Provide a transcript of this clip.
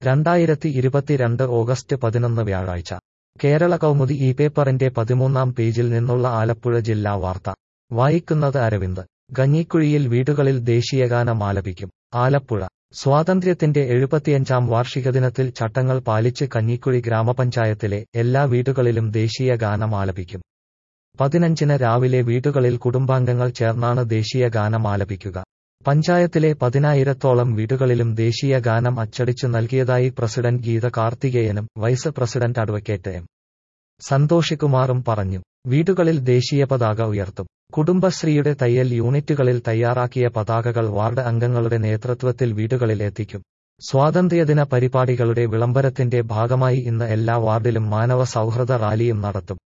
രണ്ടായിരത്തി ഇരുപത്തിരണ്ട് ഓഗസ്റ്റ് പതിനൊന്ന് വ്യാഴാഴ്ച കേരള കൗമുദി ഈ പേപ്പറിന്റെ പതിമൂന്നാം പേജിൽ നിന്നുള്ള ആലപ്പുഴ ജില്ലാ വാർത്ത വായിക്കുന്നത് അരവിന്ദ് ഗഞ്ഞിക്കുഴിയിൽ വീടുകളിൽ ദേശീയഗാനം ആലപിക്കും ആലപ്പുഴ സ്വാതന്ത്ര്യത്തിന്റെ എഴുപത്തിയഞ്ചാം വാർഷികദിനത്തിൽ ചട്ടങ്ങൾ പാലിച്ച് കഞ്ഞിക്കുഴി ഗ്രാമപഞ്ചായത്തിലെ എല്ലാ വീടുകളിലും ദേശീയ ഗാനം ആലപിക്കും പതിനഞ്ചിന് രാവിലെ വീടുകളിൽ കുടുംബാംഗങ്ങൾ ചേർന്നാണ് ദേശീയ ഗാനം ആലപിക്കുക പഞ്ചായത്തിലെ പതിനായിരത്തോളം വീടുകളിലും ദേശീയ ഗാനം അച്ചടിച്ചു നൽകിയതായി പ്രസിഡന്റ് ഗീത കാർത്തികേയനും വൈസ് പ്രസിഡന്റ് അഡ്വക്കേറ്റ് എം സന്തോഷികുമാറും പറഞ്ഞു വീടുകളിൽ ദേശീയ പതാക ഉയർത്തും കുടുംബശ്രീയുടെ തയ്യൽ യൂണിറ്റുകളിൽ തയ്യാറാക്കിയ പതാകകൾ വാർഡ് അംഗങ്ങളുടെ നേതൃത്വത്തിൽ വീടുകളിൽ എത്തിക്കും സ്വാതന്ത്ര്യദിന പരിപാടികളുടെ വിളംബരത്തിന്റെ ഭാഗമായി ഇന്ന് എല്ലാ വാർഡിലും മാനവ സൗഹൃദ റാലിയും നടത്തും